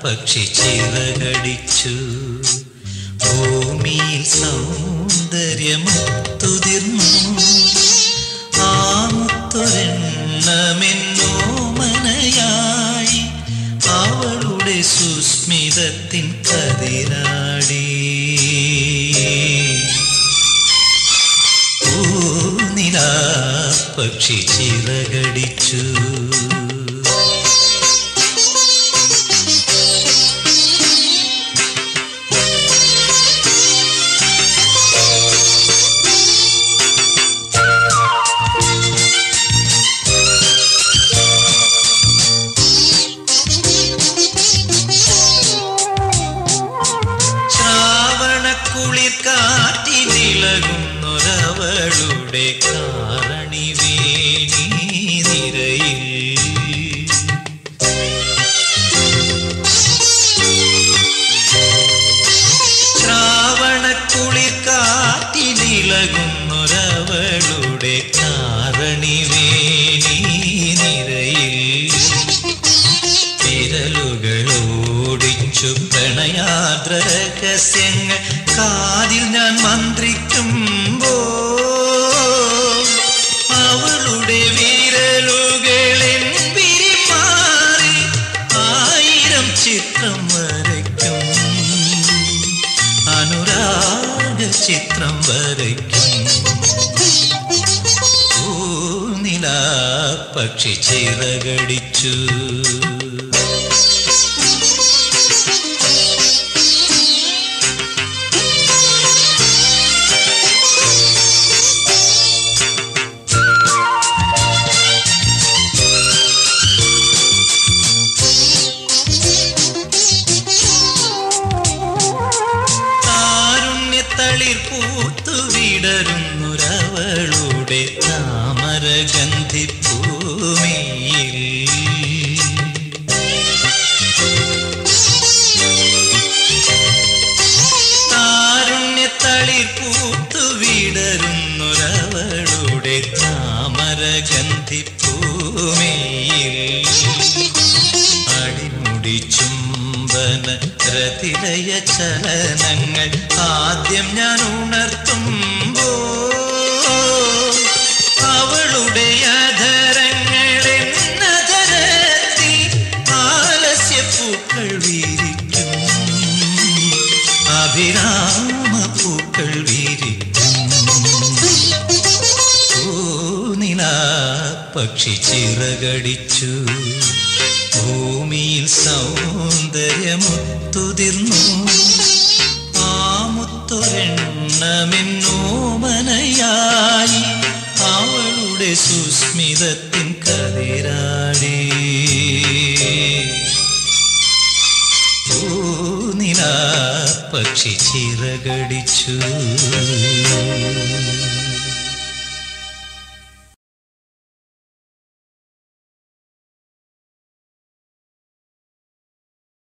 പക്ഷി ചിറകടിച്ചു ഭൂമിയിൽ സൗന്ദര്യമുത്തുതിർന്നു ആമുത്തൊരെണ്ണമെന്നോമനയായി അവളുടെ സുസ്മിതത്തിൻ കതിരാടി പൂനില പക്ഷി ചിറകടിച്ചു ശ്രാവണക്കുളിർ കാറ്റിനിളകുന്നൊരവളുടെ കാരണി വേണി നിരയിൽ ശ്രാവണക്കുളിർ കാറ്റിനിളകുന്നൊരവളുടെ കാരണി വേണി നിരയിൽ വിരലുകളോടിച്ചു പ്രണയാദ്ര രഹസ്യങ്ങൾ കാതിൽ ഞാൻ മന്ത്രിക്കുമ്പോ അവളുടെ വിരലുകളിൽ വിരിമാറി ആയിരം ചിത്രം വരയ്ക്കും അനുരാഗ ചിത്രം വരയ്ക്കും പൂനില പക്ഷി ചിറകടിച്ചു താരുണ്യത്തളിർ പൂത്തു വിടരുന്നൊരവളുടെ താമരഗന്ധിപ്പൂമിയിൽ താരുണ്യത്തളിർ പൂത്തു വിടരുന്നൊരവളുടെ താമരഗന്ധിപ്പൂമിയിൽ അടിമുടി ചുംബന രതിലയ ചലനങ്ങൾ ആദ്യം ഞാൻ ഉണർത്തുമ്പോ അവളുടെ അധരങ്ങളിൽ നഗരത്തിൽ ആലസ്യപ്പൂക്കൾ വീരിക്കും അഭിരാമ പൂക്കൾ വീരിക്കും പൂനില പക്ഷി ചിറകടിച്ചു ഭൂമിയിൽ സൗന്ദര്യമുത്തുതിർന്നു ആമുത്തൊരെണ്ണമെന്നോമനയായി അവളുടെ സുസ്മിതത്തിൻ കതിരാടി പൂനില പക്ഷി ചിറകടിച്ചു